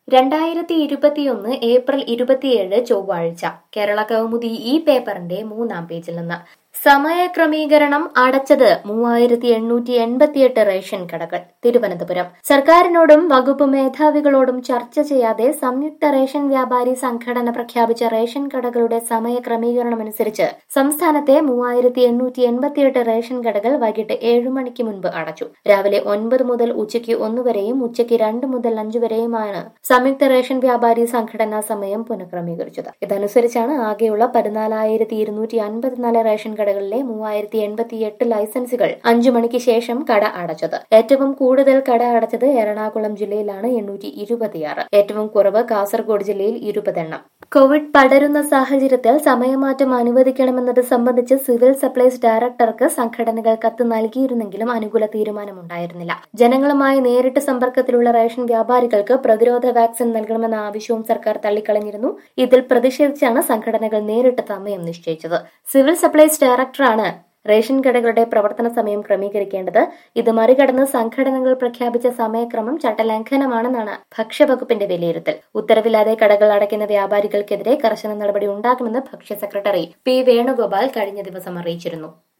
രണ്ടായിരത്തി ഇരുപത്തിയൊന്ന് ഏപ്രിൽ ഇരുപത്തിയേഴ് ചൊവ്വാഴ്ച കേരള കൗമുദി ഈ പേപ്പറിന്റെ മൂന്നാം പേജിൽ നിന്ന് സമയക്രമീകരണം അടച്ചത് മൂവായിരത്തി എണ്ണൂറ്റി എൺപത്തിയെട്ട് റേഷൻ കടകൾ തിരുവനന്തപുരം സർക്കാരിനോടും വകുപ്പ് മേധാവികളോടും ചർച്ച ചെയ്യാതെ സംയുക്ത റേഷൻ വ്യാപാരി സംഘടന പ്രഖ്യാപിച്ച റേഷൻ കടകളുടെ സമയക്രമീകരണമനുസരിച്ച് സംസ്ഥാനത്തെ മൂവായിരത്തി എണ്ണൂറ്റി എൺപത്തിയെട്ട് റേഷൻ കടകൾ വൈകിട്ട് ഏഴു മണിക്ക് മുൻപ് അടച്ചു രാവിലെ ഒൻപത് മുതൽ ഉച്ചയ്ക്ക് ഒന്ന് വരെയും ഉച്ചയ്ക്ക് രണ്ട് മുതൽ അഞ്ച് വരെയുമാണ് സംയുക്ത റേഷൻ വ്യാപാരി സംഘടനാ സമയം പുനഃക്രമീകരിച്ചത് ഇതനുസരിച്ചാണ് ആകെയുള്ള പതിനാലായിരത്തി ഇരുന്നൂറ്റി അൻപത്തിനാല് റേഷൻ കടകളിലെ മൂവായിരത്തി എൺപത്തി എട്ട് ലൈസൻസുകൾ അഞ്ചു മണിക്ക് ശേഷം കട അടച്ചത് ഏറ്റവും കൂടുതൽ കട അടച്ചത് എറണാകുളം ജില്ലയിലാണ് എണ്ണൂറ്റി ഇരുപത്തിയാറ് ഏറ്റവും കുറവ് കാസർഗോഡ് ജില്ലയിൽ ഇരുപതെണ്ണം കോവിഡ് പടരുന്ന സാഹചര്യത്തിൽ സമയമാറ്റം അനുവദിക്കണമെന്നത് സംബന്ധിച്ച് സിവിൽ സപ്ലൈസ് ഡയറക്ടർക്ക് സംഘടനകൾ കത്ത് നൽകിയിരുന്നെങ്കിലും അനുകൂല തീരുമാനമുണ്ടായിരുന്നില്ല ജനങ്ങളുമായി നേരിട്ട് സമ്പർക്കത്തിലുള്ള റേഷൻ വ്യാപാരികൾക്ക് പ്രതിരോധ വാക്സിൻ നൽകണമെന്ന ആവശ്യവും സർക്കാർ തള്ളിക്കളഞ്ഞിരുന്നു ഇതിൽ പ്രതിഷേധിച്ചാണ് സംഘടനകൾ നേരിട്ട് സമയം നിശ്ചയിച്ചത് സിവിൽ സപ്ലൈസ് ഡയറക്ടറാണ് റേഷൻ കടകളുടെ പ്രവർത്തന സമയം ക്രമീകരിക്കേണ്ടത് ഇത് മറികടന്ന് സംഘടനകൾ പ്രഖ്യാപിച്ച സമയക്രമം ചട്ടലംഘനമാണെന്നാണ് ഭക്ഷ്യവകുപ്പിന്റെ വിലയിരുത്തൽ ഉത്തരവില്ലാതെ കടകൾ അടയ്ക്കുന്ന വ്യാപാരികൾക്കെതിരെ കർശന നടപടി ഉണ്ടാകുമെന്ന് ഭക്ഷ്യ സെക്രട്ടറി പി വേണുഗോപാൽ കഴിഞ്ഞ ദിവസം അറിയിച്ചിരുന്നു